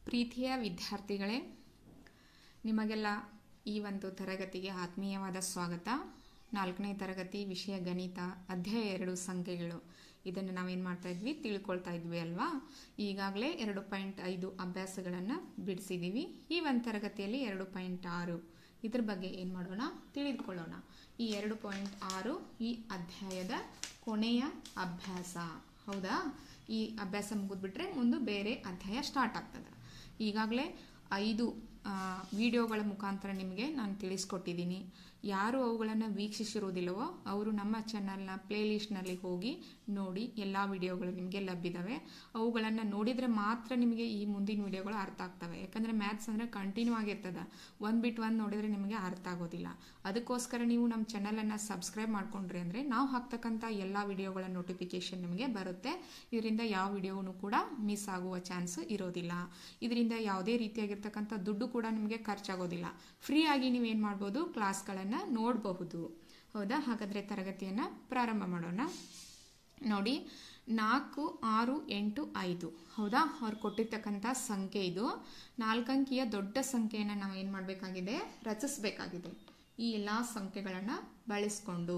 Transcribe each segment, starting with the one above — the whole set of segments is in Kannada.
ಪ್ರೀತಿಯ ವಿದ್ಯಾರ್ಥಿಗಳೇ ನಿಮಗೆಲ್ಲ ಈ ಒಂದು ತರಗತಿಗೆ ಆತ್ಮೀಯವಾದ ಸ್ವಾಗತ ನಾಲ್ಕನೇ ತರಗತಿ ವಿಷಯ ಗಣಿತ ಅಧ್ಯಾಯ ಎರಡು ಸಂಖ್ಯೆಗಳು ಇದನ್ನು ನಾವೇನು ಮಾಡ್ತಾ ಇದ್ವಿ ತಿಳ್ಕೊಳ್ತಾ ಇದ್ವಿ ಅಲ್ವಾ ಈಗಾಗಲೇ ಎರಡು ಪಾಯಿಂಟ್ ಐದು ಅಭ್ಯಾಸಗಳನ್ನು ಬಿಡಿಸಿದ್ದೀವಿ ಈ ಒಂದು ತರಗತಿಯಲ್ಲಿ ಎರಡು ಪಾಯಿಂಟ್ ಆರು ಇದ್ರ ಬಗ್ಗೆ ಏನು ಮಾಡೋಣ ತಿಳಿದುಕೊಳ್ಳೋಣ ಈ ಎರಡು ಪಾಯಿಂಟ್ ಆರು ಈ ಅಧ್ಯಾಯದ ಕೊನೆಯ ಅಭ್ಯಾಸ ಹೌದಾ ಈ ಅಭ್ಯಾಸ ಮುಗಿದ್ಬಿಟ್ರೆ ಮುಂದೆ ಬೇರೆ ಅಧ್ಯಾಯ ಸ್ಟಾರ್ಟ್ ಆಗ್ತದೆ ಈಗಾಗಲೇ ಐದು ವಿಡಿಯೋಗಳ ಮುಖಾಂತರ ನಿಮಗೆ ನಾನು ತಿಳಿಸ್ಕೊಟ್ಟಿದ್ದೀನಿ ಯಾರು ಅವುಗಳನ್ನು ವೀಕ್ಷಿಸಿರುವುದಿಲ್ಲವೋ ಅವರು ನಮ್ಮ ಚಾನಲ್ನ ಪ್ಲೇಲಿಸ್ಟ್ನಲ್ಲಿ ಹೋಗಿ ನೋಡಿ ಎಲ್ಲ ವಿಡಿಯೋಗಳು ನಿಮಗೆ ಲಭ್ಯದವೆ ಅವುಗಳನ್ನು ನೋಡಿದರೆ ಮಾತ್ರ ನಿಮಗೆ ಈ ಮುಂದಿನ ವಿಡಿಯೋಗಳು ಅರ್ಥ ಆಗ್ತವೆ ಯಾಕಂದರೆ ಮ್ಯಾಥ್ಸ್ ಅಂದರೆ ಕಂಟಿನ್ಯೂ ಆಗಿರ್ತದೆ ಒಂದು ಬಿಟ್ಟು ಒಂದು ನೋಡಿದರೆ ನಿಮಗೆ ಅರ್ಥ ಆಗೋದಿಲ್ಲ ಅದಕ್ಕೋಸ್ಕರ ನೀವು ನಮ್ಮ ಚಾನಲನ್ನು ಸಬ್ಸ್ಕ್ರೈಬ್ ಮಾಡ್ಕೊಂಡ್ರಿ ಅಂದರೆ ನಾವು ಹಾಕ್ತಕ್ಕಂಥ ಎಲ್ಲ ವಿಡಿಯೋಗಳ ನೋಟಿಫಿಕೇಶನ್ ನಿಮಗೆ ಬರುತ್ತೆ ಇದರಿಂದ ಯಾವ ವಿಡಿಯೋನು ಕೂಡ ಮಿಸ್ ಆಗುವ ಚಾನ್ಸ್ ಇರೋದಿಲ್ಲ ಇದರಿಂದ ಯಾವುದೇ ರೀತಿಯಾಗಿರ್ತಕ್ಕಂಥ ದುಡ್ಡು ಕೂಡ ನಿಮಗೆ ಖರ್ಚಾಗೋದಿಲ್ಲ ಫ್ರೀ ಆಗಿ ನೀವೇನು ಮಾಡ್ಬೋದು ಕ್ಲಾಸ್ಗಳನ್ನು ನೋಡಬಹುದು ಹೌದಾ ಹಾಗಾದರೆ ತರಗತಿಯನ್ನು ಪ್ರಾರಂಭ ಮಾಡೋಣ ನೋಡಿ ನಾಲ್ಕು ಆರು ಎಂಟು ಐದು ಹೌದಾ ಅವ್ರು ಕೊಟ್ಟಿರ್ತಕ್ಕಂಥ ಸಂಖ್ಯೆ ಇದು ನಾಲ್ಕಂಕಿಯ ದೊಡ್ಡ ಸಂಖ್ಯೆಯನ್ನು ನಾವು ಏನು ಮಾಡಬೇಕಾಗಿದೆ ರಚಿಸಬೇಕಾಗಿದೆ ಈ ಎಲ್ಲ ಸಂಖ್ಯೆಗಳನ್ನು ಬಳಸ್ಕೊಂಡು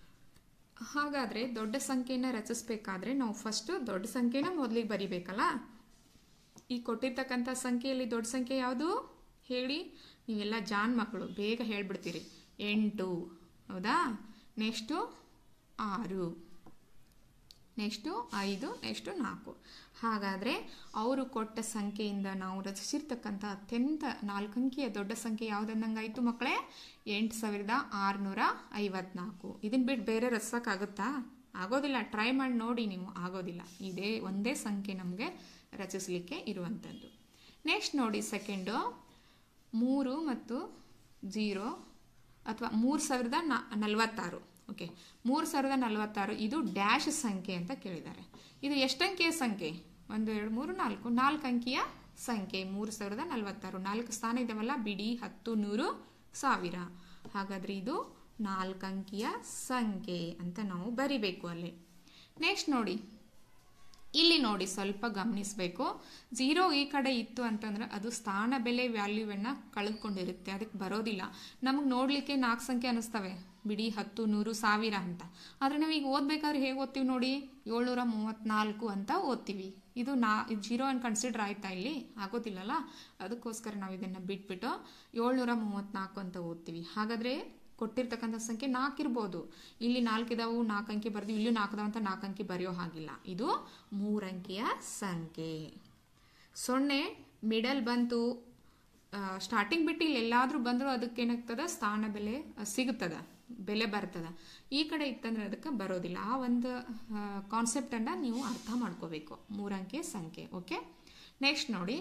ಹಾಗಾದರೆ ದೊಡ್ಡ ಸಂಖ್ಯೆಯನ್ನು ರಚಿಸ್ಬೇಕಾದ್ರೆ ನಾವು ಫಸ್ಟು ದೊಡ್ಡ ಸಂಖ್ಯೆನ ಮೊದಲಿಗೆ ಬರಿಬೇಕಲ್ಲ ಈ ಕೊಟ್ಟಿರ್ತಕ್ಕಂಥ ಸಂಖ್ಯೆಯಲ್ಲಿ ದೊಡ್ಡ ಸಂಖ್ಯೆ ಯಾವುದು ಹೇಳಿ ನೀವೆಲ್ಲ ಜಾನ್ ಮಕ್ಕಳು ಬೇಗ ಹೇಳ್ಬಿಡ್ತೀರಿ ಎಂಟು ಹೌದಾ ನೆಕ್ಸ್ಟು ಆರು ನೆಕ್ಸ್ಟು ಐದು ನೆಕ್ಸ್ಟು ನಾಲ್ಕು ಹಾಗಾದರೆ ಅವರು ಕೊಟ್ಟ ಸಂಖ್ಯೆಯಿಂದ ನಾವು ರಚಿಸಿರ್ತಕ್ಕಂಥ ಅತ್ಯಂತ ನಾಲ್ಕಂಕಿಯ ದೊಡ್ಡ ಸಂಖ್ಯೆ ಯಾವುದಂದಂಗಾಯಿತು ಮಕ್ಕಳೇ ಎಂಟು ಸಾವಿರದ ಆರುನೂರ ಐವತ್ನಾಲ್ಕು ಇದನ್ನು ಬಿಟ್ಟು ಬೇರೆ ರಚಿಸೋಕ್ಕಾಗುತ್ತಾ ಆಗೋದಿಲ್ಲ ಟ್ರೈ ಮಾಡಿ ನೋಡಿ ನೀವು ಆಗೋದಿಲ್ಲ ಇದೇ ಒಂದೇ ಸಂಖ್ಯೆ ನಮಗೆ ರಚಿಸಲಿಕ್ಕೆ ಇರುವಂಥದ್ದು ನೆಕ್ಸ್ಟ್ ನೋಡಿ ಸೆಕೆಂಡು ಮೂರು ಮತ್ತು ಜೀರೋ ಅಥವಾ ಮೂರು ಸಾವಿರದ ನ ನಲವತ್ತಾರು ಓಕೆ ಮೂರು ಸಾವಿರದ ನಲವತ್ತಾರು ಇದು ಡ್ಯಾಶ್ ಸಂಖ್ಯೆ ಅಂತ ಕೇಳಿದ್ದಾರೆ ಇದು ಎಷ್ಟಂಕಿಯ ಸಂಖ್ಯೆ ಒಂದು ಎರಡು ಮೂರು ನಾಲ್ಕು ನಾಲ್ಕು ಅಂಕಿಯ ಸಂಖ್ಯೆ ಮೂರು ಸಾವಿರದ ನಲವತ್ತಾರು ನಾಲ್ಕು ಸ್ಥಾನ ಇದಾವಲ್ಲ ಬಿಡಿ ಹತ್ತು ನೂರು ಸಾವಿರ ಹಾಗಾದರೆ ಇದು ನಾಲ್ಕು ಅಂಕಿಯ ಸಂಖ್ಯೆ ಅಂತ ನಾವು ಬರಿಬೇಕು ಅಲ್ಲಿ ನೆಕ್ಸ್ಟ್ ನೋಡಿ ಇಲ್ಲಿ ನೋಡಿ ಸ್ವಲ್ಪ ಗಮನಿಸಬೇಕು ಝೀರೋ ಈ ಕಡೆ ಇತ್ತು ಅಂತಂದ್ರೆ ಅದು ಸ್ಥಾನ ಬೆಲೆ ವ್ಯಾಲ್ಯೂವನ್ನು ಕಳೆದುಕೊಂಡಿರುತ್ತೆ ಅದಕ್ಕೆ ಬರೋದಿಲ್ಲ ನಮಗೆ ನೋಡಲಿಕ್ಕೆ ನಾಲ್ಕು ಸಂಖ್ಯೆ ಅನ್ನಿಸ್ತವೆ ಬಿಡಿ ಹತ್ತು ನೂರು ಸಾವಿರ ಅಂತ ಆದರೆ ನಾವು ಈಗ ಓದ್ಬೇಕಾದ್ರೆ ಹೇಗೆ ಓದ್ತೀವಿ ನೋಡಿ ಏಳ್ನೂರ ಮೂವತ್ತ್ನಾಲ್ಕು ಅಂತ ಓದ್ತೀವಿ ಇದು ನಾ ಇದು ಜೀರೋ ಅನ್ನು ಕನ್ಸಿಡರ್ ಆಯ್ತಾ ಇಲ್ಲಿ ಆಗೋದಿಲ್ಲಲ್ಲ ಅದಕ್ಕೋಸ್ಕರ ನಾವು ಇದನ್ನು ಬಿಟ್ಬಿಟ್ಟು ಏಳ್ನೂರ ಮೂವತ್ತ್ನಾಲ್ಕು ಅಂತ ಓದ್ತೀವಿ ಹಾಗಾದರೆ ಕೊಟ್ಟಿರ್ತಕ್ಕಂಥ ಸಂಖ್ಯೆ ನಾಲ್ಕು ಇರ್ಬೋದು ಇಲ್ಲಿ ನಾಲ್ಕು ಇದಾವು ನಾಲ್ಕು ಅಂಕಿ ಬರ್ತೀವಿ ಇಲ್ಲೂ ನಾಲ್ಕು ಇದಾವ ಅಂತ ನಾಲ್ಕು ಅಂಕಿ ಬರೆಯೋ ಹಾಗಿಲ್ಲ ಇದು ಮೂರಂಕಿಯ ಸಂಖ್ಯೆ ಸೊನ್ನೆ ಮಿಡಲ್ ಬಂತು ಸ್ಟಾರ್ಟಿಂಗ್ ಬಿಟ್ಟು ಇಲ್ಲಿ ಎಲ್ಲಾದರೂ ಬಂದರೂ ಅದಕ್ಕೆ ಏನಾಗ್ತದೆ ಸ್ಥಾನ ಬೆಲೆ ಸಿಗುತ್ತದೆ ಬೆಲೆ ಬರ್ತದೆ ಈ ಕಡೆ ಇತ್ತಂದ್ರೆ ಅದಕ್ಕೆ ಬರೋದಿಲ್ಲ ಆ ಒಂದು ಕಾನ್ಸೆಪ್ಟನ್ನು ನೀವು ಅರ್ಥ ಮಾಡ್ಕೋಬೇಕು ಮೂರಂಕಿಯ ಸಂಖ್ಯೆ ಓಕೆ ನೆಕ್ಸ್ಟ್ ನೋಡಿ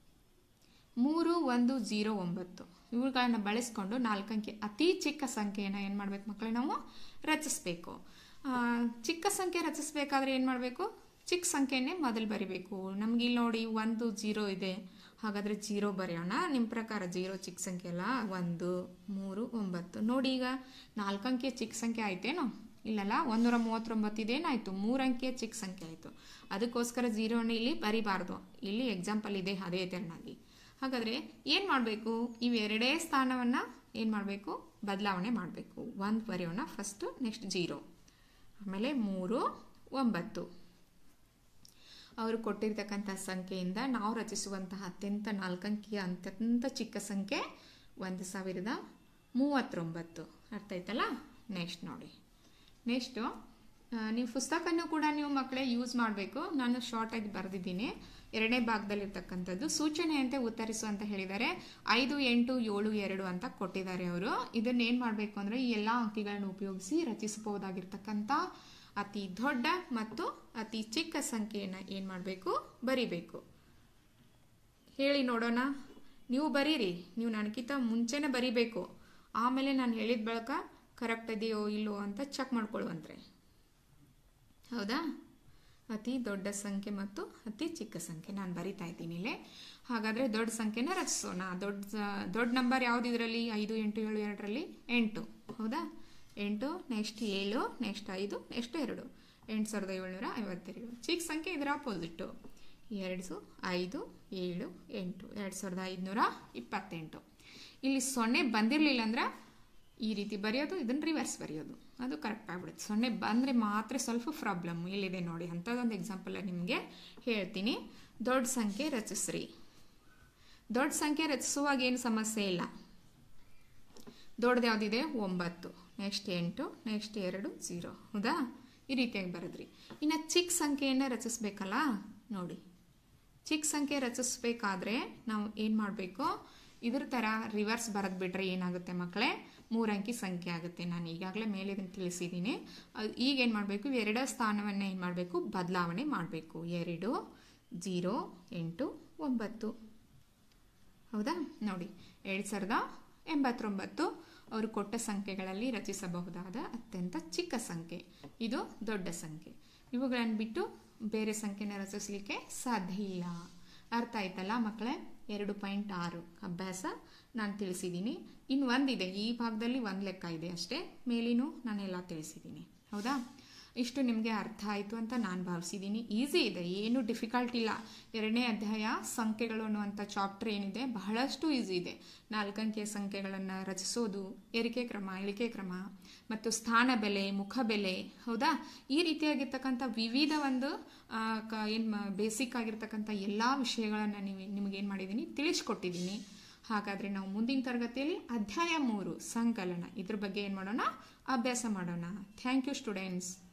ಮೂರು ಒಂದು ಜೀರೋ ಒಂಬತ್ತು ಇವುಗಳನ್ನ ಬಳಸ್ಕೊಂಡು ನಾಲ್ಕಂಕಿ ಅತಿ ಚಿಕ್ಕ ಸಂಖ್ಯೆಯನ್ನು ಏನು ಮಾಡಬೇಕು ಮಕ್ಕಳೇ ನಾವು ರಚಿಸ್ಬೇಕು ಚಿಕ್ಕ ಸಂಖ್ಯೆ ರಚಿಸ್ಬೇಕಾದ್ರೆ ಏನು ಮಾಡಬೇಕು ಚಿಕ್ಕ ಸಂಖ್ಯೆನೇ ಮೊದಲು ಬರಿಬೇಕು ನಮ್ಗೆ ಇಲ್ಲಿ ನೋಡಿ ಒಂದು ಜೀರೋ ಇದೆ ಹಾಗಾದರೆ ಜೀರೋ ಬರೆಯೋಣ ನಿಮ್ಮ ಪ್ರಕಾರ ಜೀರೋ ಚಿಕ್ಕ ಸಂಖ್ಯೆ ಅಲ್ಲ ಒಂದು ಮೂರು ಒಂಬತ್ತು ನೋಡಿ ಈಗ ನಾಲ್ಕು ಅಂಕಿಯ ಚಿಕ್ಕ ಸಂಖ್ಯೆ ಆಯ್ತೇನೋ ಇಲ್ಲಲ್ಲ ಒಂದೂರ ಮೂವತ್ತೊಂಬತ್ತು ಇದೇನಾಯಿತು ಮೂರು ಅಂಕಿಯ ಚಿಕ್ಕ ಸಂಖ್ಯೆ ಆಯಿತು ಅದಕ್ಕೋಸ್ಕರ ಜೀರೋನ ಇಲ್ಲಿ ಬರಿಬಾರ್ದು ಇಲ್ಲಿ ಎಕ್ಸಾಂಪಲ್ ಇದೆ ಅದೇ ತೆರನಾಗಿ ಹಾಗಾದರೆ ಏನು ಮಾಡಬೇಕು ಇವೆರಡೇ ಸ್ಥಾನವನ್ನು ಏನು ಮಾಡಬೇಕು ಬದಲಾವಣೆ ಮಾಡಬೇಕು ಒಂದು ಬರೆಯೋಣ ಫಸ್ಟು ನೆಕ್ಸ್ಟ್ ಜೀರೋ ಆಮೇಲೆ ಮೂರು ಒಂಬತ್ತು ಅವರು ಕೊಟ್ಟಿರ್ತಕ್ಕಂಥ ಸಂಖ್ಯೆಯಿಂದ ನಾವು ರಚಿಸುವಂತಹ ಅತ್ಯಂತ ನಾಲ್ಕಂಕಿಯ ಅತ್ಯಂತ ಚಿಕ್ಕ ಸಂಖ್ಯೆ ಒಂದು ಸಾವಿರದ ಮೂವತ್ತೊಂಬತ್ತು ಅರ್ಥ ಆಯ್ತಲ್ಲ ನೆಕ್ಸ್ಟ್ ನೋಡಿ ನೆಕ್ಸ್ಟು ನೀವು ಪುಸ್ತಕನೂ ಕೂಡ ನೀವು ಮಕ್ಕಳೇ ಯೂಸ್ ಮಾಡಬೇಕು ನಾನು ಶಾರ್ಟಾಗಿ ಬರೆದಿದ್ದೀನಿ ಎರಡನೇ ಭಾಗದಲ್ಲಿರ್ತಕ್ಕಂಥದ್ದು ಸೂಚನೆಯಂತೆ ಉತ್ತರಿಸು ಅಂತ ಹೇಳಿದ್ದಾರೆ ಐದು ಎಂಟು ಏಳು ಎರಡು ಅಂತ ಕೊಟ್ಟಿದ್ದಾರೆ ಅವರು ಇದನ್ನ ಏನು ಮಾಡಬೇಕು ಅಂದರೆ ಈ ಎಲ್ಲ ಅಂಕಿಗಳನ್ನು ಉಪಯೋಗಿಸಿ ರಚಿಸಬಹುದಾಗಿರ್ತಕ್ಕಂಥ ಅತಿ ದೊಡ್ಡ ಮತ್ತು ಅತಿ ಚಿಕ್ಕ ಸಂಖ್ಯೆಯನ್ನು ಏನು ಮಾಡಬೇಕು ಬರಿಬೇಕು ಹೇಳಿ ನೋಡೋಣ ನೀವು ಬರೀರಿ ನೀವು ನನಗಿಂತ ಮುಂಚೆನೇ ಬರಿಬೇಕು ಆಮೇಲೆ ನಾನು ಹೇಳಿದ ಬಳಿಕ ಕರೆಕ್ಟ್ ಇದೆಯೋ ಇಲ್ಲೋ ಅಂತ ಚೆಕ್ ಮಾಡ್ಕೊಳ್ಳುವಂತ್ರೆ ಹೌದಾ ಅತಿ ದೊಡ್ಡ ಸಂಖ್ಯೆ ಮತ್ತು ಅತಿ ಚಿಕ್ಕ ಸಂಖ್ಯೆ ನಾನು ಬರಿತಾ ಇದ್ದೀನಿ ಇಲ್ಲೇ ಹಾಗಾದರೆ ದೊಡ್ಡ ಸಂಖ್ಯೆನ ರಚಿಸೋಣ ದೊಡ್ಡ ದೊಡ್ಡ ನಂಬರ್ ಯಾವ್ದು ಇದರಲ್ಲಿ ಐದು ಎಂಟು ಏಳು ಎರಡರಲ್ಲಿ ಎಂಟು ಹೌದಾ ಎಂಟು ನೆಕ್ಸ್ಟ್ ಏಳು ನೆಕ್ಸ್ಟ್ ಐದು ನೆಕ್ಸ್ಟ್ ಎರಡು ಎಂಟು ಸಾವಿರದ ಏಳ್ನೂರ ಐವತ್ತೆರಡು ಚಿಕ್ಕ ಸಂಖ್ಯೆ ಇದರ ಆಪೋಸಿಟ್ಟು ಎರಡು ಐದು ಏಳು ಎಂಟು ಎರಡು ಸಾವಿರದ ಐದುನೂರ ಇಪ್ಪತ್ತೆಂಟು ಇಲ್ಲಿ ಸೊನ್ನೆ ಬಂದಿರಲಿಲ್ಲ ಅಂದ್ರೆ ಈ ರೀತಿ ಬರೆಯೋದು ಇದನ್ನು ರಿವರ್ಸ್ ಬರೆಯೋದು ಅದು ಕರೆಕ್ಟ್ ಆಗ್ಬಿಡುತ್ತೆ ಸೊನ್ನೆ ಬಂದರೆ ಮಾತ್ರ ಸ್ವಲ್ಪ ಪ್ರಾಬ್ಲಮ್ ಇಲ್ಲಿದೆ ನೋಡಿ ಅಂಥದ್ದೊಂದು ಎಕ್ಸಾಂಪಲ್ ನಿಮಗೆ ಹೇಳ್ತೀನಿ ದೊಡ್ಡ ಸಂಖ್ಯೆ ರಚಿಸ್ರಿ ದೊಡ್ಡ ಸಂಖ್ಯೆ ರಚಿಸುವಾಗ ಏನು ಸಮಸ್ಯೆ ಇಲ್ಲ ದೊಡ್ಡದು ಯಾವುದಿದೆ ಒಂಬತ್ತು ನೆಕ್ಸ್ಟ್ ಎಂಟು ನೆಕ್ಸ್ಟ್ ಎರಡು ಝೀರೋ ಹೌದಾ ಈ ರೀತಿಯಾಗಿ ಬರೆದ್ರಿ ಇನ್ನು ಚಿಕ್ಕ ಸಂಖ್ಯೆಯನ್ನು ರಚಿಸ್ಬೇಕಲ್ಲ ನೋಡಿ ಚಿಕ್ಕ ಸಂಖ್ಯೆ ರಚಿಸ್ಬೇಕಾದ್ರೆ ನಾವು ಏನು ಮಾಡಬೇಕು ಇದ್ರ ಥರ ರಿವರ್ಸ್ ಬರೆದು ಬಿಟ್ರೆ ಏನಾಗುತ್ತೆ ಮಕ್ಕಳೇ ಮೂರಂಕಿ ಸಂಖ್ಯೆ ಆಗುತ್ತೆ ನಾನು ಈಗಾಗಲೇ ಮೇಲೆ ಇದನ್ನು ತಿಳಿಸಿದ್ದೀನಿ ಅದು ಈಗ ಏನು ಮಾಡಬೇಕು ಎರಡೇ ಸ್ಥಾನವನ್ನು ಏನು ಮಾಡಬೇಕು ಬದಲಾವಣೆ ಮಾಡಬೇಕು ಎರಡು ಜೀರೋ ಎಂಟು ಒಂಬತ್ತು ಹೌದಾ ನೋಡಿ ಎರಡು ಸಾವಿರದ ಎಂಬತ್ತೊಂಬತ್ತು ಅವರು ಕೊಟ್ಟ ಸಂಖ್ಯೆಗಳಲ್ಲಿ ರಚಿಸಬಹುದಾದ ಅತ್ಯಂತ ಚಿಕ್ಕ ಸಂಖ್ಯೆ ಇದು ದೊಡ್ಡ ಸಂಖ್ಯೆ ಇವುಗಳನ್ನು ಬಿಟ್ಟು ಬೇರೆ ಸಂಖ್ಯೆನ ರಚಿಸಲಿಕ್ಕೆ ಸಾಧ್ಯ ಇಲ್ಲ ಅರ್ಥ ಆಯ್ತಲ್ಲ ಮಕ್ಕಳೇ ಎರಡು ಪಾಯಿಂಟ್ ಆರು ಅಭ್ಯಾಸ ನಾನು ತಿಳಿಸಿದ್ದೀನಿ ಇನ್ನು ಒಂದಿದೆ ಈ ಭಾಗದಲ್ಲಿ ಒಂದು ಲೆಕ್ಕ ಇದೆ ಅಷ್ಟೇ ಮೇಲಿನೂ ನಾನೆಲ್ಲ ತಿಳಿಸಿದ್ದೀನಿ ಹೌದಾ ಇಷ್ಟು ನಿಮಗೆ ಅರ್ಥ ಆಯಿತು ಅಂತ ನಾನು ಭಾವಿಸಿದ್ದೀನಿ ಈಸಿ ಇದೆ ಏನು ಡಿಫಿಕಲ್ಟ್ ಇಲ್ಲ ಎರಡನೇ ಅಧ್ಯಾಯ ಸಂಖ್ಯೆಗಳು ಅನ್ನುವಂಥ ಚಾಪ್ಟರ್ ಏನಿದೆ ಬಹಳಷ್ಟು ಈಸಿ ಇದೆ ನಾಲ್ಕಂಕಿಯ ಸಂಖ್ಯೆಗಳನ್ನು ರಚಿಸೋದು ಏರಿಕೆ ಕ್ರಮ ಇಳಿಕೆ ಕ್ರಮ ಮತ್ತು ಸ್ಥಾನ ಬೆಲೆ ಮುಖ ಬೆಲೆ ಹೌದಾ ಈ ರೀತಿಯಾಗಿರ್ತಕ್ಕಂಥ ವಿವಿಧ ಒಂದು ಏನು ಬೇಸಿಕ್ ಆಗಿರ್ತಕ್ಕಂಥ ಎಲ್ಲ ವಿಷಯಗಳನ್ನು ನೀವು ನಿಮಗೇನು ಮಾಡಿದ್ದೀನಿ ತಿಳಿಸ್ಕೊಟ್ಟಿದ್ದೀನಿ ಹಾಗಾದರೆ ನಾವು ಮುಂದಿನ ತರಗತಿಯಲ್ಲಿ ಅಧ್ಯಾಯ ಮೂರು ಸಂಕಲನ ಇದ್ರ ಬಗ್ಗೆ ಏನು ಮಾಡೋಣ ಅಭ್ಯಾಸ ಮಾಡೋಣ ಥ್ಯಾಂಕ್ ಯು ಸ್ಟೂಡೆಂಟ್ಸ್